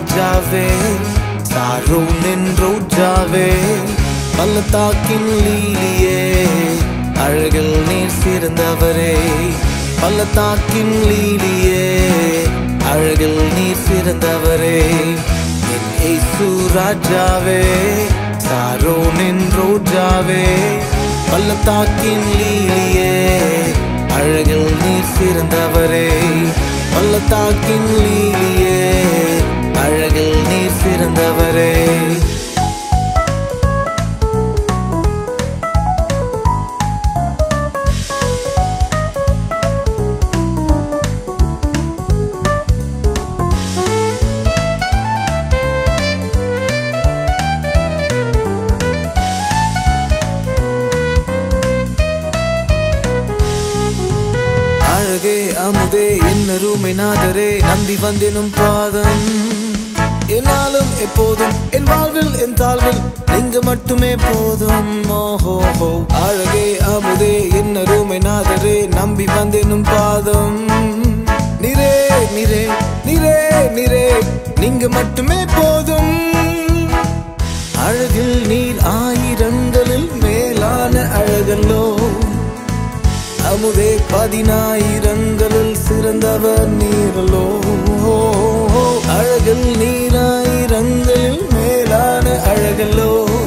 ராஜாவே சாரோனின் ரோஜாவே பள்ளத்தாக்கின் லீலியே அழகில் நீர் சிறந்தவரே பள்ளத்தாக்கின் லீலியே அழகில் நீர் சிறந்தவரே என் இயேசு ராஜாவே சாரோனின் ரோஜாவே பள்ளத்தாக்கின் லீலியே அழகில் நீர் சிறந்தவரே பள்ளத்தாக்கின் லீலியே அழகில் நீர் சிறந்தவரே அழகே அமுதே என்னருமை நாதரே நம்பி வந்தேனும் பாதம் என்னாலும் எப்போதும் என் வாழ்வில் என் தாழ்வில் நீங்க மட்டுமே போதும் ஓஹோ ஹோ. அழகே அமுதே என்னருமை நாதரே நம்பி வந்தேனும் பாதம் நிரே நிரே நிரே நிரே நீங்க மட்டுமே போதும் அழகில் நீர் ஆயிரங்களில் மேலான அழகல்லோ அமுதே பதினாயிரங்களில் சிறந்தவர் நீரலோ அழகில் நீராயிரங்களில் மேலான அழகலோ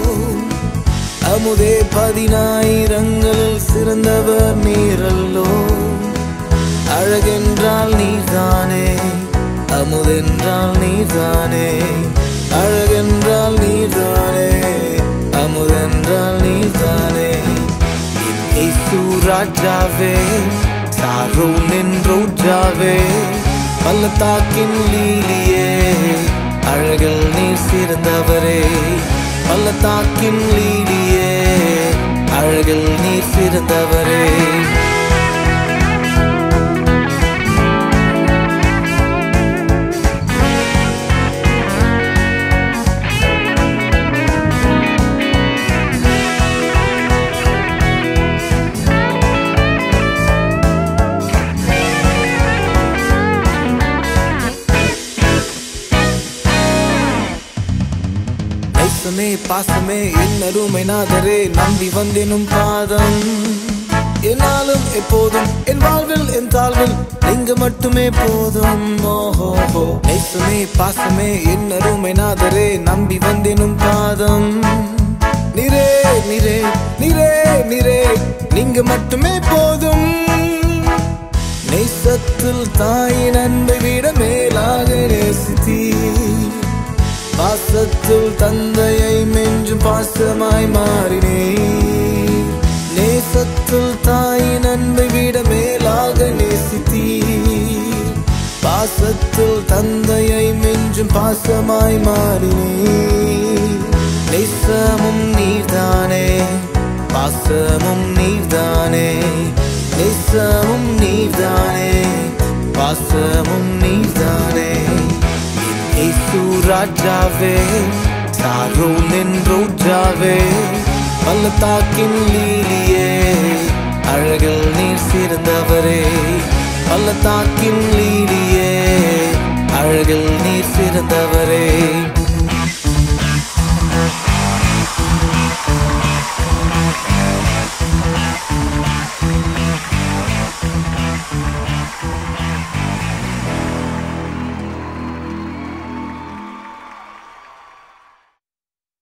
அமுதே பதினாயிரங்களில் சிறந்தவர் நீரல்லோ அழகென்றால் நீர்தானே அமுதென்றால் நீர்தானே அழகென்றால் நீர்தானே அமுதென்றால் நீர்தானே இயேசு ராஜாவே சாரோனின் ரோஜாவே பள்ளத்தாக்கின் லீலியே அழகில் நீர் சிறந்தவரே பள்ளத்தாக்கின் லீலியே அழகில் நீர் சிறந்தவரே நேசமே பாசமே என் அருமை நாதரே நம்பி வந்தேனும் பாதம் என்னாலும் எப்போதும் என் வாழ்வில் என் தாழ்வில் நீங்க மட்டுமே போதும் ஓஹோ ஹோ. நேசமே பாசமே என் அருமை நாதரே நம்பி வந்தேனும் பாதம் நிரே நிரே நிரே நிரே நீங்க மட்டுமே போதும் நேசத்தில் தாயின் அன்பை விட மேலாக நேசித்தீர் பாசத்தில் தந்தையை மெஞ்சும் பாசமாய் மாறினே நேசத்தில் தாயின் அன்பை விட மேலாக நேசித்தீர் பாசத்தில் தந்தையை மெஞ்சும் பாசமாய் மாறினே நேசமும் நீர்தானே பாசமும் நீர்தானே நேசமும் நீர்தானே பாசமும் நீர்தானே இயேசு ராஜாவே சாரோனின் ரோஜாவே பள்ளத்தாக்கின் லீலியே அழகில் நீர் சிறந்தவரே பள்ளத்தாக்கின் லீலியே அழகில் நீர் சிறந்தவரே